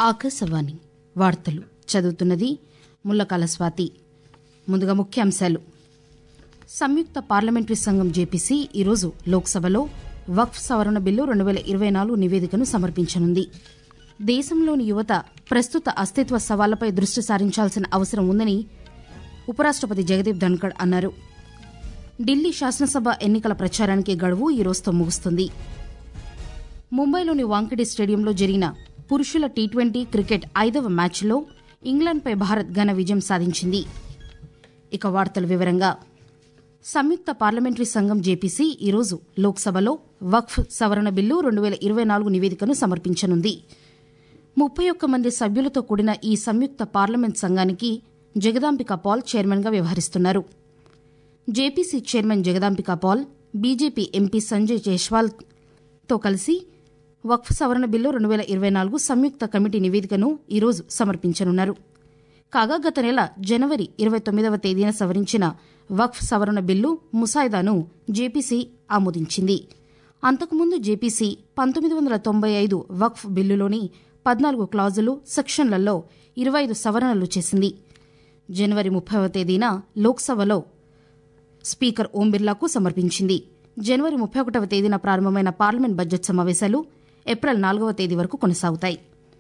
ఆకాశవాణి వార్తలు చదువుతున్నది ముల్లకాల స్వాతి ముందుగా ముఖ్యాంశాలు సంయుక్త పార్లమెంటరీ సంఘం జేపీసీ ఈరోజు లోక్సభలో వక్ఫ్ సవరణ బిల్లు రెండు వేల ఇరవై నాలుగు నివేదికను సమర్పించనుంది దేశంలోని యువత ప్రస్తుత అస్తిత్వ సవాళ్లపై దృష్టి సారించాల్సిన అవసరం ఉందని ఉపరాష్టపతి జగదీప్ ధన్కడ్ అన్నారు ఢిల్లీ శాసనసభ ఎన్నికల ప్రచారానికి గడువు ఈ రోజుతో ముగుస్తుంది ముంబైలోని వాంకడే స్టేడియంలో జరిగిన పురుషుల టీ ట్వంటీ క్రికెట్ ఐదవ మ్యాచ్లో ఇంగ్లాండ్పై భారత్ ఘన విజయం సాధించింది ఇక వార్తల వివరంగా సంయుక్త పార్లమెంటరీ సంఘం జేపీసీ ఈరోజు లోక్సభలో వక్ఫ్ సవరణ బిల్లు రెండు వేల ఇరవై నాలుగు నివేదికను సమర్పించనుంది ముప్పై ఒక్క మంది సభ్యులతో కూడిన ఈ సంయుక్త పార్లమెంట్ సంఘానికి జగదాంబిక పాల్ చైర్మన్గా వ్యవహరిస్తున్నారు JPC chairman Jagdambika Pal BJP MP Sanjay జైష్వాల్తో కలిసి వక్ఫ్ సవరణ బిల్లు రెండు వేల ఇరవై నాలుగు సంయుక్త కమిటీ నివేదికను ఈరోజు సమర్పించనున్నారు కాగా గత నెల జనవరి ఇరవై తొమ్మిదవ తేదీన సవరించిన వక్ఫ్ సవరణ బిల్లు ముసాయిదాను జేపీసీ ఆమోదించింది అంతకుముందు జేపీసీ పంతొమ్మిది వందల తొంభై ఐదు వక్ఫ్ బిల్లులోని పద్నాలుగు క్లాజులు సెక్షన్లలో ఇరవై ఐదు సవరణలు చేసింది జనవరి ముప్పైవ తేదీన లోక్సభలో స్పీకర్ ఓం బిర్లాకు సమర్పించింది జనవరి ముప్పై ఒకటవ తేదీన ప్రారంభమైన పార్లమెంట్ బడ్జెట్ సమావేశాలు ఏప్రిల్ నాలుగవ తేదీ వరకు కొనసాగుతాయి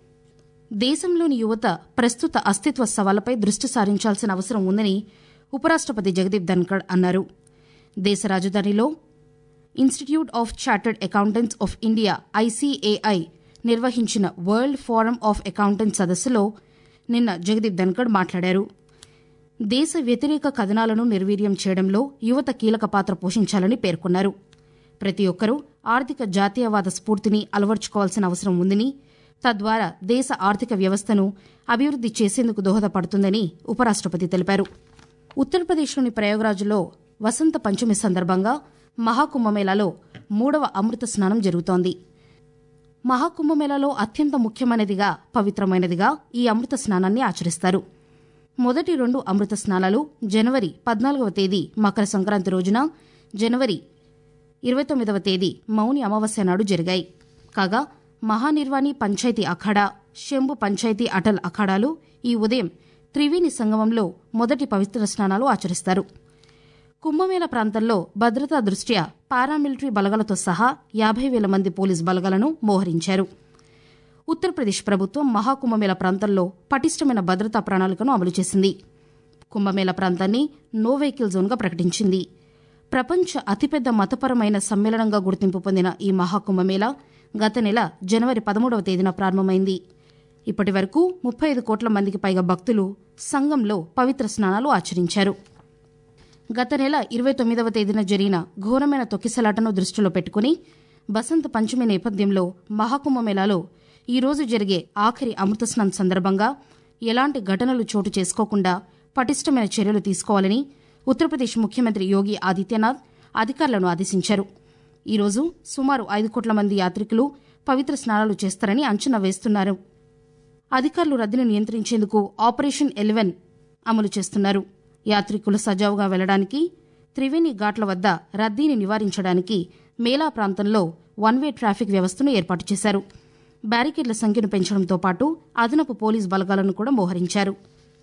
దేశంలోని యువత ప్రస్తుత అస్తిత్వ సవాళ్లపై దృష్టి సారించాల్సిన అవసరం ఉందని ఉపరాష్టపతి జగదీప్ ధన్కడ్ అన్నారు దేశ రాజధానిలో institute of chartered accountants of India ICAI నిర్వహించిన వరల్డ్ ఫోరం ఆఫ్ అకౌంటెంట్స్ సదస్సులో నిన్న జగదీప్ ధన్కడ్ మాట్లాడారు దేశ వ్యతిరేక కథనాలను నిర్వీర్యం చేయడంలో యువత కీలక పాత్ర పోషించాలని పేర్కొన్నారు ప్రతి ఒక్కరూ ఆర్థిక జాతీయవాద స్ఫూర్తిని అలవర్చుకోవాల్సిన అవసరం ఉందని తద్వారా దేశ ఆర్థిక వ్యవస్థను అభివృద్ది చేసేందుకు దోహదపడుతుందని ఉపరాష్టపతి తెలిపారు ఉత్తరప్రదేశ్లోని ప్రయాగ్రాజ్లో వసంత పంచమి సందర్భంగా మహాకుంభమేళాలో మూడవ అమృత స్నానం జరుగుతోంది మహాకుంభమేళాలో అత్యంత ముఖ్యమైనదిగా పవిత్రమైనదిగా ఈ అమృత స్నానాన్ని ఆచరిస్తారు మొదటి రెండు అమృత స్నానాలు జనవరి పద్నాలుగవ తేదీ మకర సంక్రాంతి రోజున జనవరి ఇరవై తొమ్మిదవ తేదీ మౌని అమావాస్య నాడు జరిగాయి కాగా మహానిర్వాణి పంచాయతీ అఖాడా శంభు పంచాయతీ అటల్ అఖాడాలు ఈ ఉదయం త్రివేణి సంగమంలో మొదటి పవిత్ర స్నానాలు ఆచరిస్తారు కుంభమేళ ప్రాంతంలో భద్రతా దృష్ట్యా పారామిలిటరీ బలగాలతో సహా యాభై వేల మంది పోలీస్ బలగాలను మోహరించారు ఉత్తరప్రదేశ్ ప్రభుత్వం మహాకుంభమేళ ప్రాంతంలో పటిష్టమైన భద్రతా ప్రణాళికను అమలు చేసింది కుంభమేళ ప్రాంతాన్ని నో వెహికల్ జోన్గా ప్రకటించింది ప్రపంచ అతిపెద్ద మతపరమైన సమ్మేళనంగా గుర్తింపు పొందిన ఈ మహాకుంభమేళ గత నెల జనవరి పదమూడవ తేదీన ప్రారంభమైంది ఇప్పటి వరకు ముప్పై ఐదు కోట్ల మందికి పైగా భక్తులు సంఘంలో పవిత్ర స్నానాలు ఆచరించారు గత నెల ఇరవై తొమ్మిదవ తేదీన జరిగిన ఘోరమైన తొక్కిసలాటను దృష్టిలో పెట్టుకుని బసంత పంచమి నేపథ్యంలో మహాకుంభమేళాలో ఈ రోజు జరిగే ఆఖరి అమృతస్నాన్ సందర్భంగా ఎలాంటి ఘటనలు చోటు చేసుకోకుండా పటిష్టమైన చర్యలు తీసుకోవాలని ఉత్తరప్రదేశ్ ముఖ్యమంత్రి యోగి ఆదిత్యనాథ్ అధికారులను ఆదేశించారు ఈరోజు సుమారు ఐదు కోట్ల మంది యాత్రికులు పవిత్ర స్నానాలు చేస్తారని అంచనా వేస్తున్నారు అధికారులు రద్దీని నియంత్రించేందుకు ఆపరేషన్ ఎలెవెన్ అమలు చేస్తున్నారు యాత్రికులు సజావుగా వెళ్లడానికి త్రివేణి ఘాట్ల వద్ద రద్దీని నివారించడానికి మేళా ప్రాంతంలో వన్ వే ట్రాఫిక్ వ్యవస్థను ఏర్పాటు చేశారు బ్యారికేడ్ల సంఖ్యను పెంచడంతో పాటు అదనపు పోలీస్ బలగాలను కూడా మోహరించారు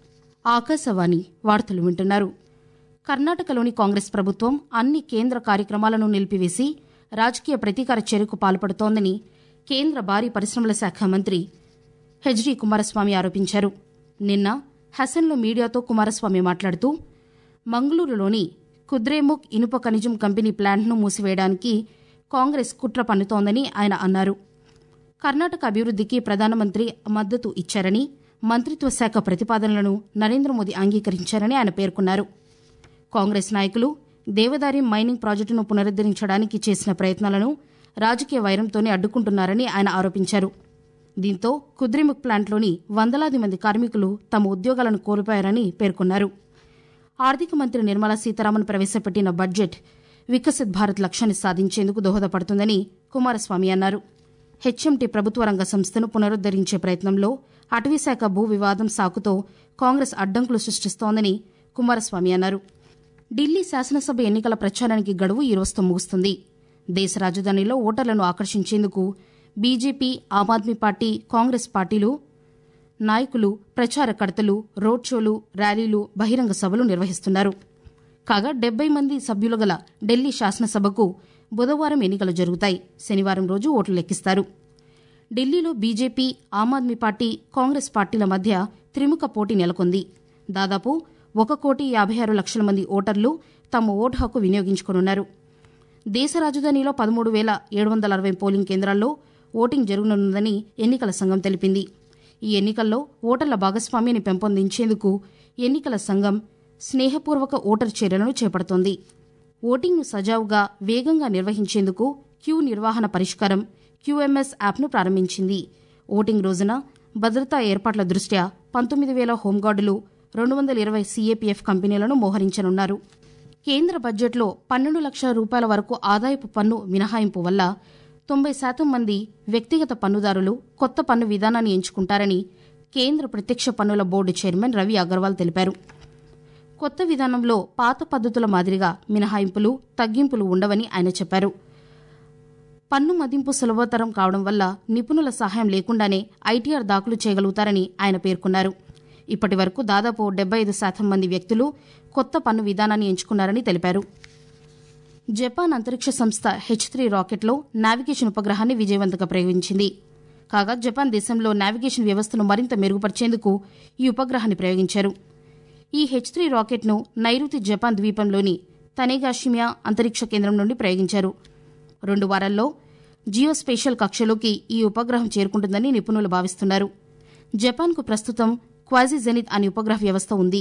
ఆకాశవాణి వార్తలు వింటున్నారు కర్ణాటకలోని కాంగ్రెస్ ప్రభుత్వం అన్ని కేంద్ర కార్యక్రమాలను నిలిపివేసి రాజకీయ ప్రతీకార చర్యకు పాల్పడుతోందని కేంద్ర భారీ పరిశ్రమల శాఖ మంత్రి హెచ్డి కుమారస్వామి ఆరోపించారు నిన్న హసన్లో మీడియాతో కుమారస్వామి మాట్లాడుతూ మంగళూరులోని కుద్రేముఖ్ ఇనుప ఖనిజం కంపెనీ ప్లాంట్ను మూసివేయడానికి కాంగ్రెస్ కుట్ర పన్నుతోందని ఆయన అన్నారు కర్ణాటక అభివృద్దికి ప్రధానమంత్రి మద్దతు ఇచ్చారని మంత్రిత్వ శాఖ ప్రతిపాదనలను నరేంద్ర మోదీ అంగీకరించారని ఆయన పేర్కొన్నారు కాంగ్రెస్ నాయకులు దేవదారి మైనింగ్ ప్రాజెక్టును పునరుద్దరించడానికి చేసిన ప్రయత్నాలను రాజకీయ వైరంతోనే అడ్డుకుంటున్నారని ఆయన ఆరోపించారు దీంతో కుద్రిముఖ్ ప్లాంట్లోని వందలాది మంది కార్మికులు తమ ఉద్యోగాలను కోల్పోయారని పేర్కొన్నారు ఆర్థిక మంత్రి నిర్మలా సీతారామన్ ప్రవేశపెట్టిన బడ్జెట్ వికసిత్ భారత్ లక్ష్యాన్ని సాధించేందుకు దోహదపడుతుందని కుమారస్వామి అన్నారు హెచ్ఎంటీ ప్రభుత్వ రంగ సంస్థను పునరుద్దరించే ప్రయత్నంలో అటవీశాఖ భూ వివాదం సాకుతో కాంగ్రెస్ అడ్డంకులు సృష్టిస్తోందని కుమారస్వామి అన్నారు ఢిల్లీ శాసనసభ ఎన్నికల ప్రచారానికి గడువు ఈ రోజుతో ముగుస్తుంది దేశ రాజధానిలో ఓటర్లను ఆకర్షించేందుకు బీజేపీ ఆమ్ ఆద్మీ పార్టీ కాంగ్రెస్ పార్టీలు నాయకులు ప్రచారకర్తలు రోడ్ షోలు ర్యాలీలు బహిరంగ సభలు నిర్వహిస్తున్నారు కాగా డెబ్బై మంది సభ్యులు గల ఢిల్లీ శాసనసభకు బుధవారం ఎన్నికలు జరుగుతాయి శనివారం రోజు ఓట్లు లెక్కిస్తారు ఢిల్లీలో బీజేపీ ఆమ్ ఆద్మీ పార్టీ కాంగ్రెస్ పార్టీల మధ్య త్రిముఖ పోటీ నెలకొంది దాదాపు ఒక కోటి యాభై ఆరు లక్షల మంది ఓటర్లు తమ ఓటు హక్కు వినియోగించుకోనున్నారు దేశ రాజధానిలో పదమూడు వేల ఏడు వందల అరవై పోలింగ్ కేంద్రాల్లో ఓటింగ్ జరగనుందని ఎన్నికల సంఘం తెలిపింది ఈ ఎన్నికల్లో ఓటర్ల భాగస్వామ్యాన్ని పెంపొందించేందుకు ఎన్నికల సంఘం స్నేహపూర్వక ఓటర్ చర్యలను చేపడుతోంది ఓటింగ్ను సజావుగా వేగంగా నిర్వహించేందుకు క్యూ నిర్వహణ పరిష్కారం క్యూఎంఎస్ యాప్ను ప్రారంభించింది ఓటింగ్ రోజున భద్రతా ఏర్పాట్ల దృష్ట్యా పంతొమ్మిది వేల హోంగార్డులు రెండు వందల ఇరవై సీఏపీఎఫ్ కంపెనీలను మోహరించనున్నారు కేంద్ర బడ్జెట్లో పన్నెండు లక్షల రూపాయల వరకు ఆదాయపు పన్ను మినహాయింపు వల్ల తొంభై శాతం మంది వ్యక్తిగత పన్నుదారులు కొత్త పన్ను విధానాన్ని ఎంచుకుంటారని కేంద్ర ప్రత్యక్ష పన్నుల బోర్డు చైర్మన్ రవి అగర్వాల్ తెలిపారు కొత్త విధానంలో పాత పద్ధతుల మాదిరిగా మినహాయింపులు తగ్గింపులు ఉండవని ఆయన చెప్పారు పన్ను మదింపు సులభతరం కావడం వల్ల నిపుణుల సహాయం లేకుండానే ఐటీఆర్ దాఖలు చేయగలుగుతారని ఆయన పేర్కొన్నారు ఇప్పటి వరకు దాదాపు డెబ్బై ఐదు శాతం మంది వ్యక్తులు కొత్త పన్ను విధానాన్ని ఎంచుకున్నారని తెలిపారు జపాన్ అంతరిక్ష సంస్థ హెచ్ త్రీ రాకెట్లో నావిగేషన్ ఉపగ్రహాన్ని విజయవంతంగా ప్రయోగించింది కాగా జపాన్ దేశంలో నావిగేషన్ వ్యవస్థను మరింత మెరుగుపరిచేందుకు ఈ ఉపగ్రహాన్ని ప్రయోగించారు ఈ హెచ్ త్రీ రాకెట్ను నైరుతి జపాన్ ద్వీపంలోని తనేగాషిమియా అంతరిక్ష కేంద్రం నుండి ప్రయోగించారు రెండు వారాల్లో జియోస్పేషియల్ కక్షలోకి ఈ ఉపగ్రహం చేరుకుంటుందని నిపుణులు భావిస్తున్నారు జపాన్కు ప్రస్తుతం క్వాజీ జెనిత్ అనే ఉపగ్రహ వ్యవస్థ ఉంది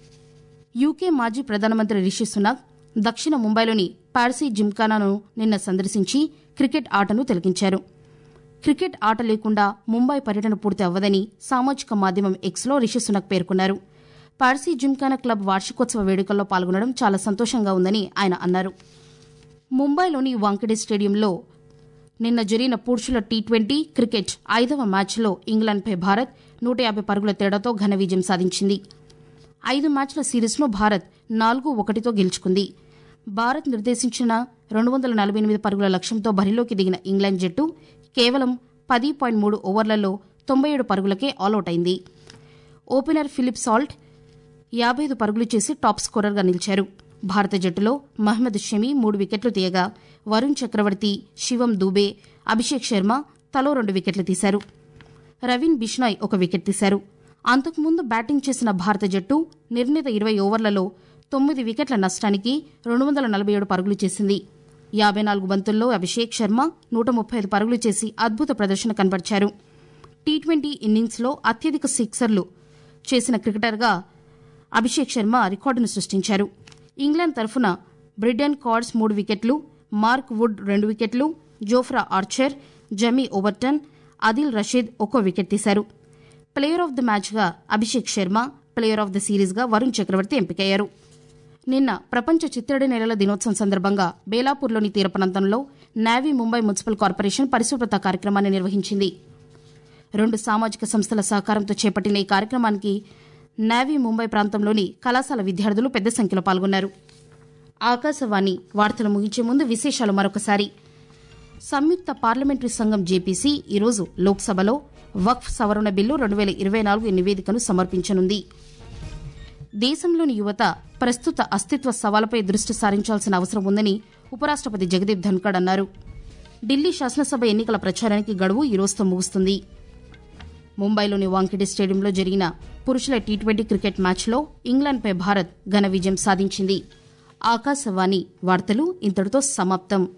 యూకే మాజీ ప్రధానమంత్రి రిషి సునాక్ దక్షిణ ముంబైలోని పార్సీ జిమ్ఖానాను నిన్న సందర్శించి క్రికెట్ ఆటను తిలకించారు క్రికెట్ ఆట లేకుండా ముంబై పర్యటన పూర్తి అవ్వదని సామాజిక మాధ్యమం ఎక్స్లో రిషి సునక్ పేర్కొన్నారు పార్సీ జిమ్ఖానా క్లబ్ వార్షికోత్సవ వేడుకల్లో పాల్గొనడం చాలా సంతోషంగా ఉందని ఆయన అన్నారు ముంబైలోని వాంకెడే స్టేడియంలో నిన్న జరిగిన పురుషుల టీ ట్వంటీ క్రికెట్ ఐదవ మ్యాచ్లో ఇంగ్లాండ్పై భారత్ నూట యాభై పరుగుల తేడాతో ఘన విజయం సాధించింది ఐదు మ్యాచ్ల సిరీస్ను భారత్ నాలుగు ఒకటితో గెలుచుకుంది భారత్ నిర్దేశించిన రెండు వందల నలభై ఎనిమిది పరుగుల లక్ష్యంతో బరిలోకి దిగిన ఇంగ్లాండ్ జట్టు కేవలం పది పాయింట్ మూడు ఓవర్లలో తొంభై ఏడు పరుగులకే ఆలౌట్ అయింది ఓపెనర్ ఫిలిప్ సాల్ట్ యాభై ఐదు పరుగులు చేసి టాప్ స్కోరర్గా నిలిచారు భారత జట్టులో మహ్మద్ షమి మూడు వికెట్లు తీయగా వరుణ్ చక్రవర్తి శివం దూబే అభిషేక్ శర్మ తలో రెండు వికెట్లు తీశారు రవీన్ బిష్నాయ్ ఒక వికెట్ తీశారు అంతకుముందు బ్యాటింగ్ చేసిన భారత జట్టు నిర్ణీత ఇరవై ఓవర్లలో తొమ్మిది వికెట్ల నష్టానికి రెండు వందల నలభై ఏడు పరుగులు చేసింది యాభై నాలుగు బంతుల్లో అభిషేక్ శర్మ నూట ముప్పై ఐదు పరుగులు చేసి అద్భుత ప్రదర్శన కనబర్చారు టీ ట్వంటీ ఇన్నింగ్స్లో అత్యధిక సిక్సర్లు చేసిన క్రికెటర్గా అభిషేక్ శర్మ రికార్డును సృష్టించారు ఇంగ్లాండ్ తరఫున బ్రిడెన్ కార్డ్స్ మూడు వికెట్లు మార్క్ వుడ్ రెండు వికెట్లు Jofra Archer Jamie Overton Adil Rashid ఒక్కో వికెట్ తీశారు ప్లేయర్ ఆఫ్ ద మ్యాచ్గా Abhishek Sharma player of the సిరీస్గా వరుణ్ చక్రవర్తి ఎంపికయ్యారు నిన్న ప్రపంచ చిత్తడి నెలల దినోత్సవం సందర్భంగా బేలాపూర్లోని తీర ప్రాంతంలో నావీ ముంబై మున్సిపల్ కార్పొరేషన్ పరిశుభ్రత కార్యక్రమాన్ని నిర్వహించింది రెండు సామాజిక సంస్థల సహకారంతో చేపట్టిన ఈ కార్యక్రమానికి నావీ ముంబై ప్రాంతంలోని కళాశాల విద్యార్థులు పెద్ద సంఖ్యలో పాల్గొన్నారు ఆకాశవాణి వార్తలు ముగించే ముందు విశేషాలు మరొకసారి సంయుక్త పార్లమెంటరీ సంఘం జేపీసీ ఈరోజు లోక్సభలో వక్ఫ్ సవరణ బిల్లు రెండు వేల ఇరవై నాలుగు నివేదికను సమర్పించనుంది దేశంలోని యువత ప్రస్తుత అస్తిత్వ సవాలుపై దృష్టి సారించాల్సిన అవసరం ఉందని ఉపరాష్టపతి జగదీప్ ధన్కడ్ అన్నారు ఢిల్లీ శాసనసభ ఎన్నికల ప్రచారానికి గడువు ఈ రోజుతో ముగుస్తుంది ముంబైలోని వాంకెడే స్టేడియంలో జరిగిన పురుషుల టీ ట్వంటీ క్రికెట్ మ్యాచ్లో ఇంగ్లాండ్పై భారత్ ఘన విజయం సాధించింది ఆకాశవాణి వార్తలు ఇంతటితో సమాప్తం